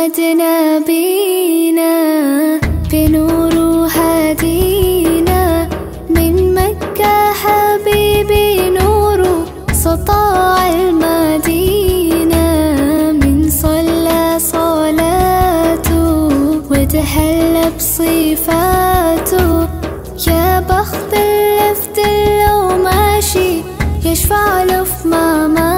محمد نبينا بنور هدينا من مكة حبيبي نور سطاع المدينة من صلى صلاته وتهلى بصفاته يا بخت اللي في لو ماشي يشفع له في ماما